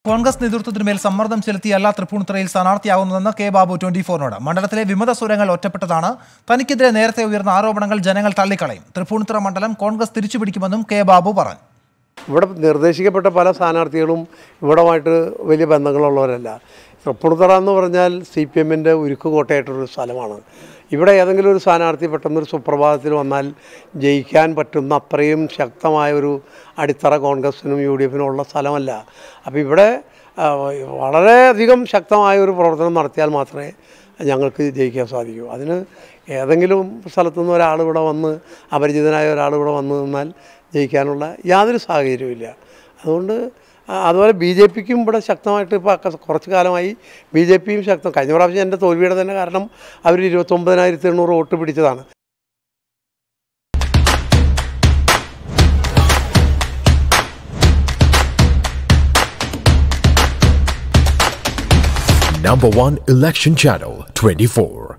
കോൺഗ്രസ് നേതൃത്വത്തിനുമേൽ സമ്മർദ്ദം ചെലുത്തിയല്ല തൃപ്പൂണിത്തുറയിൽ സ്ഥാനാർത്ഥിയാകുന്നതെന്ന് കെ ബാബു ട്വന്റി ഫോറിനോട് മണ്ഡലത്തിലെ വിമത സ്വരങ്ങൾ ഒറ്റപ്പെട്ടതാണ് തനിക്കെതിരെ നേരത്തെ ഉയർന്ന ആരോപണങ്ങൾ ജനങ്ങൾ തള്ളിക്കളയും തൃപ്പൂണിത്തുറ മണ്ഡലം കോൺഗ്രസ് തിരിച്ചുപിടിക്കുമെന്നും കെ ബാബു പറഞ്ഞു ഇവിടെ നിർദ്ദേശിക്കപ്പെട്ട പല സ്ഥാനാർത്ഥികളും ഇവിടമായിട്ട് വലിയ ബന്ധങ്ങളുള്ളവരല്ല തൃപ്പൂണിത്തുറ എന്ന് പറഞ്ഞാൽ സി പി എമ്മിൻ്റെ ഉരുക്ക് കോട്ടയായിട്ടൊരു സ്ഥലമാണ് ഇവിടെ ഏതെങ്കിലും ഒരു സ്ഥാനാർത്ഥി പെട്ടെന്നൊരു സുപ്രഭാതത്തിൽ വന്നാൽ ജയിക്കാൻ പറ്റുന്ന അത്രയും ശക്തമായ ഒരു അടിത്തറ കോൺഗ്രസിനും യു ഡി എഫിനും ഉള്ള സ്ഥലമല്ല അപ്പോൾ ഇവിടെ ആ, വളരെയധികം ശക്തമായ ഒരു പ്രവർത്തനം നടത്തിയാൽ മാത്രമേ ഞങ്ങൾക്ക് ജയിക്കാൻ സാധിക്കൂ അതിന് ഏതെങ്കിലും സ്ഥലത്തുനിന്ന് ഒരാൾ ഇവിടെ വന്ന് അപരിചിതനായ ഒരാൾ ഇവിടെ വന്ന് നിന്നാൽ ജയിക്കാനുള്ള യാതൊരു സാഹചര്യവുമില്ല അതുകൊണ്ട് ആ, അതുപോലെ ബി ജെ പിക്കും ഇവിടെ ശക്തമായിട്ട് ഇപ്പോൾ കുറച്ച് കാലമായി ബി ജെ പിയും ശക്തം കഴിഞ്ഞ പ്രാവശ്യം എൻ്റെ തോൽവിയുടെ തന്നെ കാരണം അവർ ഇരുപത്തൊമ്പതിനായിരത്തി എണ്ണൂറ് വോട്ട് പിടിച്ചതാണ് Number one election channel 24.